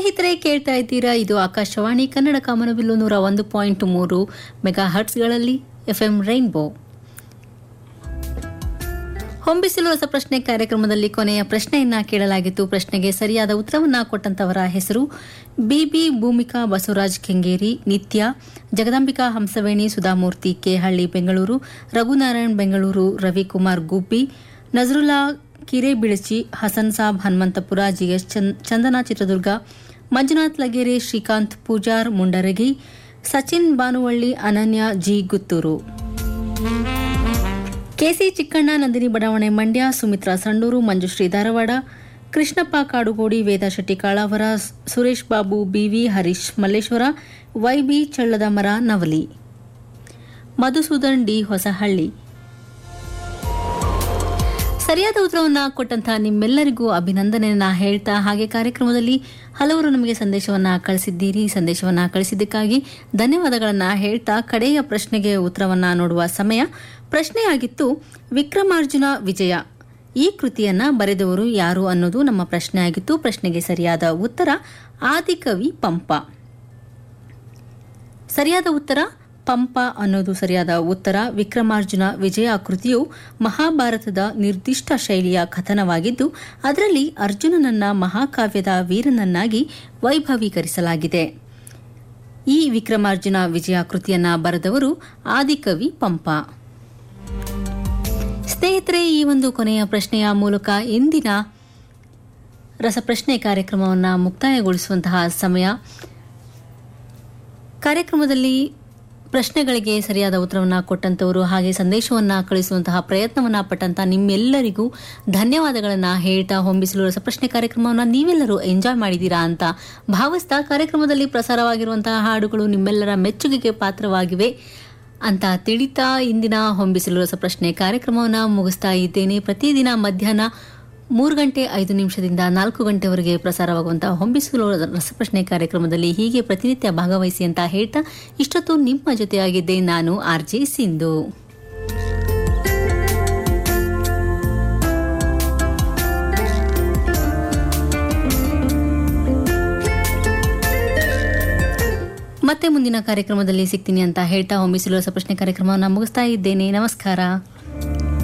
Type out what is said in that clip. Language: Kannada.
ಸ್ನೇಹಿತರೆ ಕೇಳ್ತಾ ಇದ್ದೀರಾ ಇದು ಆಕಾಶವಾಣಿ ಕನ್ನಡ ಕಾಮನಬಿಲ್ಲು ನೂರ ಒಂದು ಪಾಯಿಂಟ್ ಮೂರು ಮೆಗಾ ಹರ್ಟ್ಸ್ಗಳಲ್ಲಿ ಎಫ್ಎಂ ರೈನ್ಬೋ ಹೊಂಬಿಸಿಲು ರಸಪ್ರಶ್ನೆ ಕಾರ್ಯಕ್ರಮದಲ್ಲಿ ಕೊನೆಯ ಪ್ರಶ್ನೆಯನ್ನ ಕೇಳಲಾಗಿತ್ತು ಪ್ರಶ್ನೆಗೆ ಸರಿಯಾದ ಉತ್ತರವನ್ನ ಕೊಟ್ಟಂತವರ ಹೆಸರು Bibi Bhoomika Basavaraj Kengeri Nithya Jagadambika Hamsaveni Sudhamurthy Kehalli Bengaluru Raghunarayan Bengaluru Ravikumar Gubbi Nazarulla Kirebilachi Hasan Sab Hanumanthapura G S Chandana Chitradurga Manjunath Lagere Srikanth Poojar Mundaragi Sachin Banuvalli Ananya G Gutturu K C Chikkanna Nandini Badavane Mandya Sumitra Sandur Manjushree Dharwad Krishnappa Kadugodi Veda Shetty Kalavara Suresh Babu B V Harish Malleshwara Y B Challada Mara Navali Madhusudan D Hosahalli ಸರಿಯಾದ ಉತ್ತರವನ್ನ ಕೊಟ್ಟಂತಹ ನಿಮ್ಮೆಲ್ಲರಿಗೂ ಅಭಿನಂದನೆಯನ್ನ ಹೇಳ್ತಾ ಹಾಗೆ ಕಾರ್ಯಕ್ರಮದಲ್ಲಿ ಹಲವರು ನಮಗೆ ಸಂದೇಶವನ್ನ ಕಳಿಸಿದ್ದೀರಿ ಸಂದೇಶವನ್ನ ಕಳಿಸಿದ್ದಕ್ಕಾಗಿ ಧನ್ಯವಾದಗಳನ್ನ ಹೇಳ್ತಾ ಕಡೆಯ ಪ್ರಶ್ನೆಗೆ ಉತ್ತರವನ್ನ ನೋಡುವ ಸಮಯ ಪ್ರಶ್ನೆಯಾಗಿತ್ತು ವಿಕ್ರಮಾರ್ಜುನ ವಿಜಯ ಈ ಕೃತಿಯನ್ನ ಬರೆದವರು ಯಾರು ಅನ್ನೋದು ನಮ್ಮ ಪ್ರಶ್ನೆ ಆಗಿತ್ತು ಪ್ರಶ್ನೆಗೆ ಸರಿಯಾದ ಉತ್ತರ ಆದಿಕವಿ ಪಂಪ ಸರಿಯಾದ ಉತ್ತರ ಪಂಪ ಅನ್ನೋದು ಸರಿಯಾದ ಉತ್ತರ ವಿಕ್ರಮಾರ್ಜುನ ವಿಜಯ ಕೃತಿಯು ಮಹಾಭಾರತದ ನಿರ್ದಿಷ್ಟ ಶೈಲಿಯ ಕಥನವಾಗಿದ್ದು ಅದರಲ್ಲಿ ಅರ್ಜುನನನ್ನ ಮಹಾಕಾವ್ಯದ ವೀರನನ್ನಾಗಿ ವೈಭವೀಕರಿಸಲಾಗಿದೆ ಈ ವಿಕ್ರಮಾರ್ಜುನ ವಿಜಯ ಕೃತಿಯನ್ನ ಬರೆದವರು ಆದಿಕವಿ ಪಂಪ ಸ್ನೇಹಿತರೆ ಈ ಒಂದು ಕೊನೆಯ ಪ್ರಶ್ನೆಯ ಮೂಲಕ ಇಂದಿನ ರಸಪ್ರಶ್ನೆ ಕಾರ್ಯಕ್ರಮವನ್ನು ಮುಕ್ತಾಯಗೊಳಿಸುವಂತಹ ಸಮಯ ಕಾರ್ಯಕ್ರಮದಲ್ಲಿ ಪ್ರಶ್ನೆಗಳಿಗೆ ಸರಿಯಾದ ಉತ್ತರವನ್ನು ಕೊಟ್ಟಂತವರು ಹಾಗೆ ಸಂದೇಶವನ್ನು ಕಳಿಸುವಂತಹ ಪ್ರಯತ್ನವನ್ನು ಪಟ್ಟಂತ ನಿಮ್ಮೆಲ್ಲರಿಗೂ ಧನ್ಯವಾದಗಳನ್ನು ಹೇಳ್ತಾ ಹೊಂಬಿಸಲು ರಸಪ್ರಶ್ನೆ ಕಾರ್ಯಕ್ರಮವನ್ನು ನೀವೆಲ್ಲರೂ ಎಂಜಾಯ್ ಮಾಡಿದ್ದೀರಾ ಅಂತ ಭಾವಿಸ್ತಾ ಕಾರ್ಯಕ್ರಮದಲ್ಲಿ ಪ್ರಸಾರವಾಗಿರುವಂತಹ ಹಾಡುಗಳು ನಿಮ್ಮೆಲ್ಲರ ಮೆಚ್ಚುಗೆಗೆ ಪಾತ್ರವಾಗಿವೆ ಅಂತ ತಿಳಿತಾ ಇಂದಿನ ಹೊಂಬಿಸಲು ರಸಪ್ರಶ್ನೆ ಕಾರ್ಯಕ್ರಮವನ್ನು ಮುಗಿಸ್ತಾ ಇದ್ದೇನೆ ಪ್ರತಿದಿನ ಮಧ್ಯಾಹ್ನ ಮೂರು ಗಂಟೆ ಐದು ನಿಮಿಷದಿಂದ ನಾಲ್ಕು ಗಂಟೆವರೆಗೆ ಪ್ರಸಾರವಾಗುವಂತಹ ಹೊಂಬಿಸಲು ರಸಪ್ರಶ್ನೆ ಕಾರ್ಯಕ್ರಮದಲ್ಲಿ ಹೀಗೆ ಪ್ರತಿನಿತ್ಯ ಭಾಗವಹಿಸಿ ಅಂತ ಹೇಳ್ತಾ ಇಷ್ಟೊತ್ತು ನಿಮ್ಮ ಜೊತೆಯಾಗಿದ್ದೆ ನಾನು ಆರ್ ಜೆ ಸಿಂಧು ಮತ್ತೆ ಮುಂದಿನ ಕಾರ್ಯಕ್ರಮದಲ್ಲಿ ಸಿಗ್ತೀನಿ ಅಂತ ಹೇಳ್ತಾ ಹೊಂಬಿಸಲು ರಸಪ್ರಶ್ನೆ ಕಾರ್ಯಕ್ರಮವನ್ನು ಮುಗಿಸ್ತಾ ಇದ್ದೇನೆ ನಮಸ್ಕಾರ